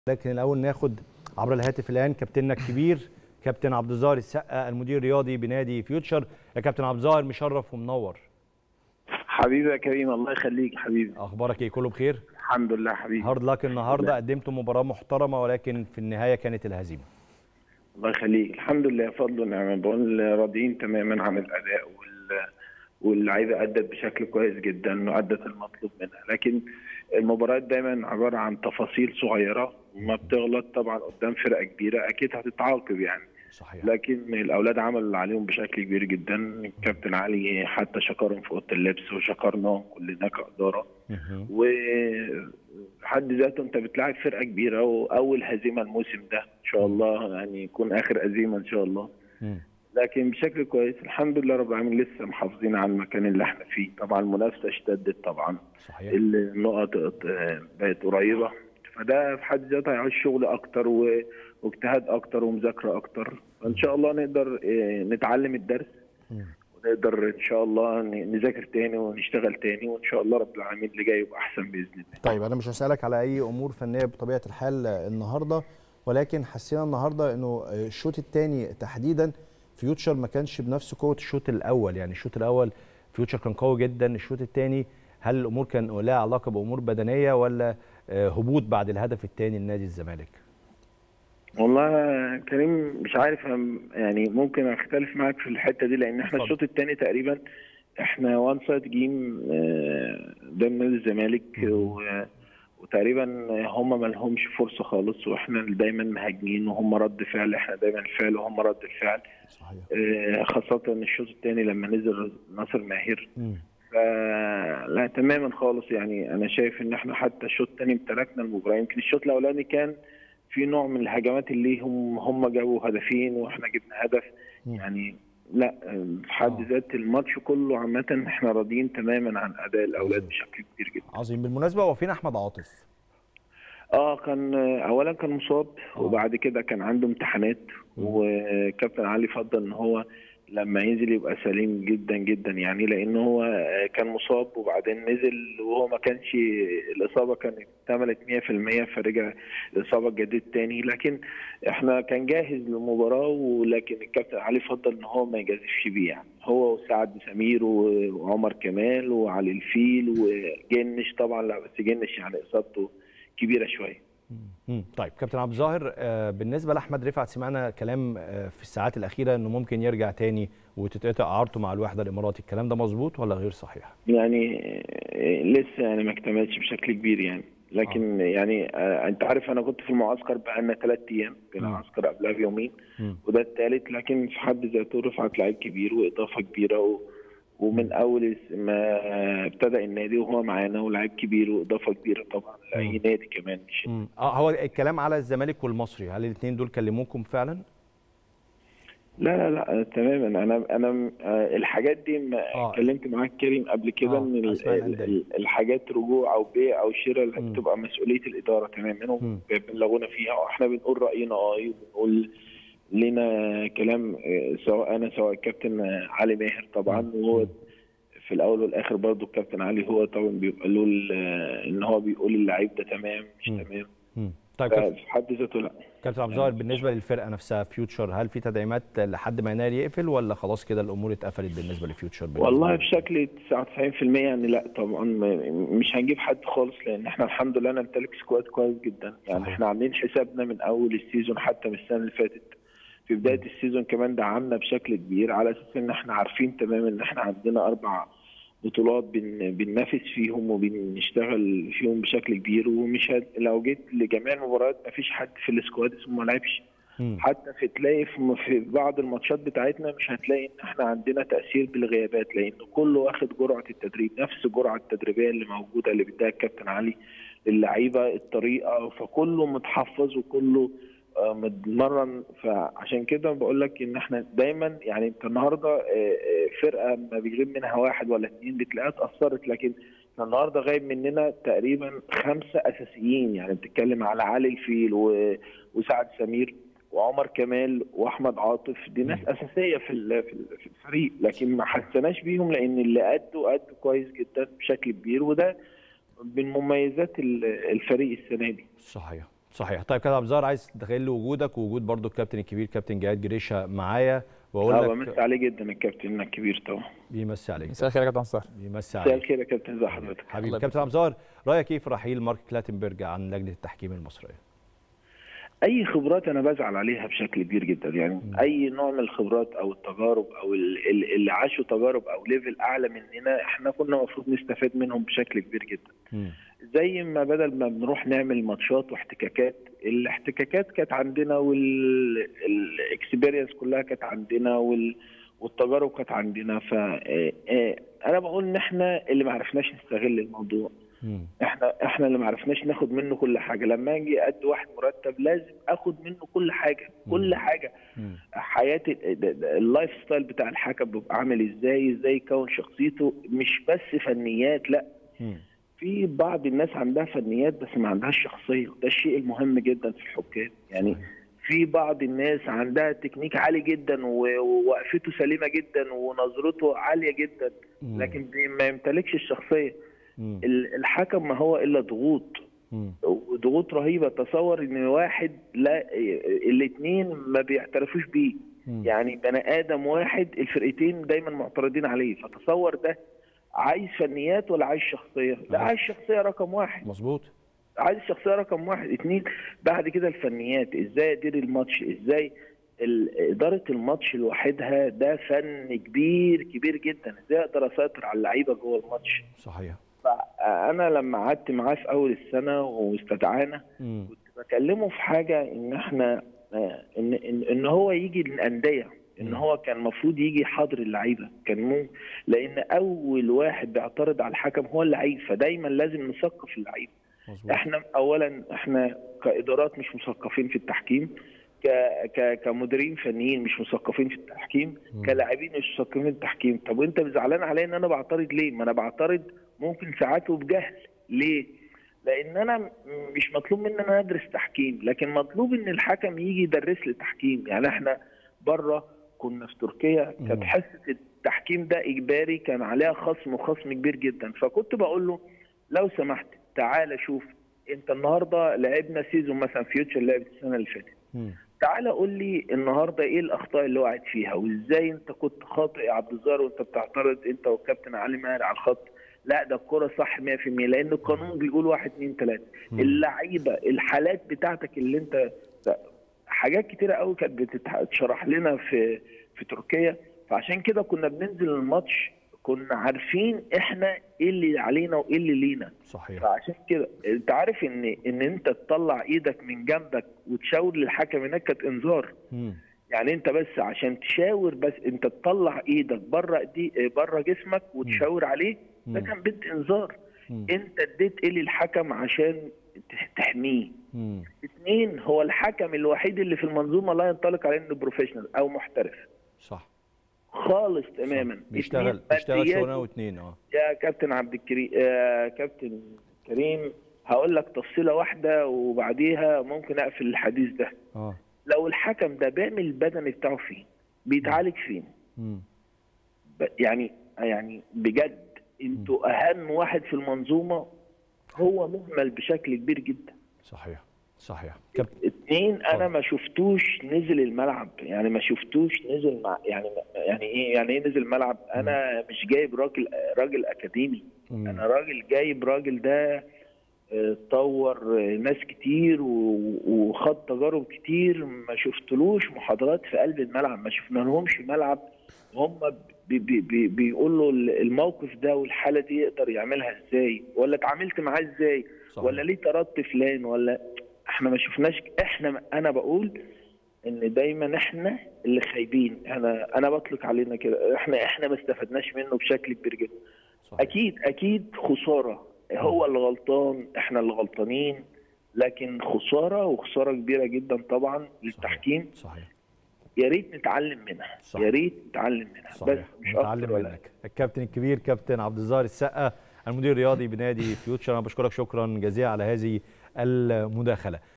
لكن الاول ناخد عبر الهاتف الان كابتننا الكبير كابتن عبد الظاهر السقا المدير الرياضي بنادي فيوتشر يا كابتن عبد الظاهر مشرف ومنور حبيبي يا كريم الله يخليك حبيبي اخبارك ايه كله بخير الحمد لله حبيبي هارد لك النهارده قدمتوا مباراه محترمه ولكن في النهايه كانت الهزيمه الله يخليك الحمد لله فضل ونعمه بقول راضيين تماما عن الاداء وال واللعيبه ادت بشكل كويس جدا وادت المطلوب منها لكن المباريات دايما عباره عن تفاصيل صغيره ما بتغلط طبعا قدام فرقه كبيره اكيد هتتعاقب يعني صحيح لكن الاولاد عملوا اللي عليهم بشكل كبير جدا الكابتن علي حتى شكرهم في اوضه اللبس وشكرناهم كلنا كاداره مهم. وحد ذاته انت بتلاعب فرقه كبيره واول هزيمه الموسم ده ان شاء الله يعني يكون اخر هزيمه ان شاء الله مم. لكن بشكل كويس الحمد لله رب العالمين لسه محافظين على المكان اللي احنا فيه طبعا المنافسه اشتدت طبعا صحيح النقط اه، بقت قريبه فده في حد ذاته هيعوز شغل اكتر و- واجتهاد اكتر ومذاكره اكتر فان شاء الله نقدر اه، نتعلم الدرس مم. ونقدر ان شاء الله ن- نذاكر تاني ونشتغل تاني وان شاء الله رب العالمين اللي جاي يبقى احسن باذن الله طيب انا مش هسالك على اي امور فنيه بطبيعه الحال النهارده ولكن حسينا النهارده انه الشوط الثاني تحديدا فيوتشر ما كانش بنفس قوه الشوط الاول يعني الشوط الاول فيوتشر كان قوي جدا الشوط الثاني هل الامور كان لها علاقه بامور بدنيه ولا آه، هبوط بعد الهدف الثاني لنادي الزمالك والله يا كريم مش عارف أم- يعني ممكن اختلف معاك في الحته دي لان احنا اتفضل. الشوط الثاني تقريبا احنا وان سايد جيم آه، قدام نادي الزمالك و- وتقريبا هم ما لهمش فرصه خالص واحنا اللي دايما مهاجمين وهم رد فعل احنا دايما الفعل وهم رد الفعل صحيح آه، خاصه الشوط الثاني لما نزل ناصر ماهر مم. فلا تماما خالص يعني انا شايف ان احنا حتى الشوط الثاني امتلكنا المباراه يمكن الشوط الاولاني كان في نوع من الهجمات اللي هم هم جابوا هدفين واحنا جبنا هدف مم. يعني لا في حد آه. ذات الماتش كله عامه احنا راضيين تماما عن اداء الاولاد بشكل كبير جدا عظيم بالمناسبه هو فين احمد عاطف اه كان اولا كان مصاب آه. وبعد كده كان عنده امتحانات مم. وكابتن علي فضل ان هو لما ينزل يبقى سليم جدا جدا يعني لان هو آه، كان مصاب وبعدين نزل وهو ما كانش الاصابه كانت اكتملت 100% فرجع الاصابه اتجددت تاني لكن احنا كان جاهز للمباراه ولكن الكابتن علي فضل ان هو ما يجازفش بيه يعني هو وسعد سمير و- وعمر كمال وعلي الفيل وجنش طبعا لا بس جنش يعني اصابته كبيره شويه مم. طيب كابتن عبد الظاهر آه، بالنسبه لاحمد رفعت سمعنا كلام آه، في الساعات الاخيره انه ممكن يرجع تاني وتتقطع اعارته مع الوحده الاماراتي الكلام ده مظبوط ولا غير صحيح يعني آه، لسه يعني ما اكتملش بشكل كبير يعني لكن يعني آه، انت عارف انا كنت في المعسكر بقالنا ثلاث ايام في مم. المعسكر قبلها بيومين مم. وده الثالث لكن في حد ذاته رفعت لعيب كبير واضافه كبيره و ومن اول ما ابتدى النادي وهو معانا ولاعيب كبير واضافه كبيره طبعا لاي مم. نادي كمان مش مم. اه هو الكلام على الزمالك والمصري هل الاثنين دول كلموكم فعلا لا لا لا تماما انا انا آه، الحاجات دي ما آه. اتكلمت معاك كريم قبل كده آه، ان ال- أسماء ال- الأندية. ال- الحاجات رجوع او بيع او شراء مم. بتبقى مسؤوليه الاداره تماما مم. وبيبلغونا فيها واحنا بنقول راينا اه وبنقول لنا كلام آه، سواء انا سواء الكابتن آه، علي ماهر طبعا مم. وهو في الاول والاخر برضو الكابتن علي هو طبعا بيبقى له ال- آه، ان هو بيقول اللعيب ده تمام مش مم. تمام مم. طيب كابتن ففي حد ذاته لا كابتن عبد الظاهر بالنسبه للفرقه نفسها فيوتشر هل في تدعيمات لحد ما يناير يقفل ولا خلاص كده الامور اتقفلت بالنسبه لفيوتشر بالنسبة والله لهم؟ بشكل 99% يعني لا طبعا ما- مش هنجيب حد خالص لان احنا الحمد لله نمتلك سكواد كويس جدا يعني صحيح. احنا عاملين حسابنا من اول السيزون حتى من السنه اللي فاتت في بدايه السيزون كمان دعمنا بشكل كبير على اساس ان احنا عارفين تماما ان احنا عندنا اربع بطولات بن بننافس فيهم وبنشتغل فيهم بشكل كبير ومش هت... لو جيت لجميع المباريات ما فيش حد في السكواد اسمه ما لعبش مم. حتى في تلاقي في في بعض الماتشات بتاعتنا مش هتلاقي ان احنا عندنا تاثير بالغيابات لان كله واخد جرعه التدريب نفس الجرعه التدريبيه اللي موجوده اللي بيديها الكابتن علي للعيبه الطريقه فكله متحفظ وكله آه، متمرن فعشان كده بقول لك ان احنا دايما يعني انت النهارده آه، آه، فرقه ما بيغيب منها واحد ولا اثنين بتلاقيها اتاثرت لكن إحنا النهارده غايب مننا تقريبا خمسه اساسيين يعني بتتكلم على علي الفيل و- وسعد سمير وعمر كمال واحمد عاطف دي ناس اساسيه في ال- في ال- في الفريق لكن ما حسناش بيهم لان اللي ادوا ادوا كويس جدا بشكل كبير وده من مميزات ال- الفريق السنه دي صحيح صحيح طيب كابتن عبد الظاهر عايز تخيل لي وجودك ووجود برضو الكابتن الكبير كابتن جهاد جريشه معايا واقول اه لك بمسي عليه جدا الكابتن الكبير طبعا بيمسي عليك مساء الخير يا كابتن عصار بيمسي مساء عليك الخير يا كابتن ازي حضرتك حبيبي الله كابتن عبد الظاهر رايك ايه في رحيل مارك كلاتنبرج عن لجنه التحكيم المصريه اي خبرات انا بزعل عليها بشكل كبير جدا يعني م. اي نوع من الخبرات او التجارب او اللي عاشوا تجارب او ليفل اعلى مننا احنا كنا المفروض نستفاد منهم بشكل كبير جدا م. زي ما بدل ما بنروح نعمل ماتشات واحتكاكات الاحتكاكات كانت عندنا والاكسبيرينس كلها كانت عندنا وال والتجارب كانت عندنا ف انا بقول ان احنا اللي ما عرفناش نستغل الموضوع مم. احنا احنا اللي ما عرفناش ناخد منه كل حاجه لما اجي ادي واحد مرتب لازم اخد منه كل حاجه كل مم. حاجه مم. حياتي اللايف ستايل بتاع الحكم بيبقى عامل ازاي ازاي يكون شخصيته مش بس فنيات لا مم. في بعض الناس عندها فنيات بس ما عندهاش شخصيه ده الشيء المهم جدا في الحكام يعني في بعض الناس عندها تكنيك عالي جدا ووقفته سليمه جدا ونظرته عاليه جدا لكن ما يمتلكش الشخصيه الحكم ما هو الا ضغوط وضغوط رهيبه تصور ان واحد لا الاثنين ما بيعترفوش بيه يعني بني ادم واحد الفرقتين دايما معترضين عليه فتصور ده عايز فنيات ولا عايز شخصيه؟ لا عايز شخصيه رقم واحد مظبوط عايز شخصيه رقم واحد اثنين بعد كده الفنيات ازاي ادير الماتش ازاي اداره الماتش لوحدها ده فن كبير كبير جدا ازاي اقدر اسيطر على اللعيبه جوه الماتش صحيح فانا لما قعدت معاه في اول السنه واستدعانا كنت بكلمه في حاجه ان احنا ان ان, إن هو يجي للانديه ان هو كان المفروض يجي يحاضر اللعيبه كان مو لان اول واحد بيعترض على الحكم هو اللعيب فدايما لازم نثقف اللعيبه احنا اولا احنا كادارات مش مثقفين في التحكيم ك ك كمديرين فنيين مش مثقفين في التحكيم كلاعبين مش مثقفين في التحكيم طب وانت زعلان عليا ان انا بعترض ليه ما انا بعترض ممكن ساعات وبجهل ليه لان انا مش مطلوب مني ان انا ادرس تحكيم لكن مطلوب ان الحكم يجي يدرس لي تحكيم يعني احنا بره كنا في تركيا كانت حصه التحكيم ده اجباري كان عليها خصم وخصم كبير جدا فكنت بقول له لو سمحت تعالى شوف انت النهارده لعبنا سيزون مثلا فيوتشر لعبت السنه اللي فاتت تعالى قول لي النهارده ايه الاخطاء اللي وقعت فيها وازاي انت كنت خاطئ يا عبد الظاهر وانت بتعترض انت والكابتن علي ماهر على الخط لا ده الكوره صح 100% لان القانون بيقول 1 2 3 اللعيبه الحالات بتاعتك اللي انت حاجات كتيره قوي كانت بتتشرح لنا في في تركيا فعشان كده كنا بننزل الماتش كنا عارفين احنا ايه اللي علينا وايه اللي لينا صحيح فعشان كده انت عارف ان ان انت تطلع ايدك من جنبك وتشاور للحكم هناك كانت انذار مم. يعني انت بس عشان تشاور بس انت تطلع ايدك بره دي بره جسمك وتشاور عليه ده كان بنت انذار مم. انت اديت ايه للحكم عشان تحميه اثنين هو الحكم الوحيد اللي في المنظومه لا ينطلق عليه انه بروفيشنال او محترف صح خالص تماما صح. بيشتغل بيشتغل شغلانه واثنين اه يا كابتن عبد الكريم يا كابتن كريم هقول لك تفصيله واحده وبعديها ممكن اقفل الحديث ده اه لو الحكم ده بيعمل البدني بتاعه فين بيتعالج فين مم. يعني يعني بجد انتوا اهم واحد في المنظومه هو مهمل بشكل كبير جدا صحيح صحيح كب... اتنين انا ما شفتوش نزل الملعب يعني ما شفتوش نزل مع يعني يعني ايه يعني ايه نزل الملعب انا مش جايب راجل راجل اكاديمي مم. انا راجل جايب راجل ده طور ناس كتير وخد تجارب كتير ما شفتلوش محاضرات في قلب الملعب ما شفنا لهمش ملعب هم بي بي بي بيقولوا الموقف ده والحاله دي يقدر يعملها ازاي ولا اتعاملت معاه ازاي صحيح. ولا ليه طردت فلان ولا احنا ما شفناش احنا انا بقول ان دايما احنا اللي خايبين انا انا بطلق علينا كده احنا احنا ما استفدناش منه بشكل كبير جدا صحيح. اكيد اكيد خساره هو اللي غلطان احنا اللي غلطانين لكن خساره وخساره كبيره جدا طبعا للتحكيم صحيح يا ريت نتعلم منها صحيح. يا ريت نتعلم منها صحيح. بس مش نتعلم اكتر ولا منك الكابتن الكبير كابتن عبد الظاهر السقا المدير الرياضي بنادي فيوتشر انا بشكرك شكرا جزيلا على هذه المداخله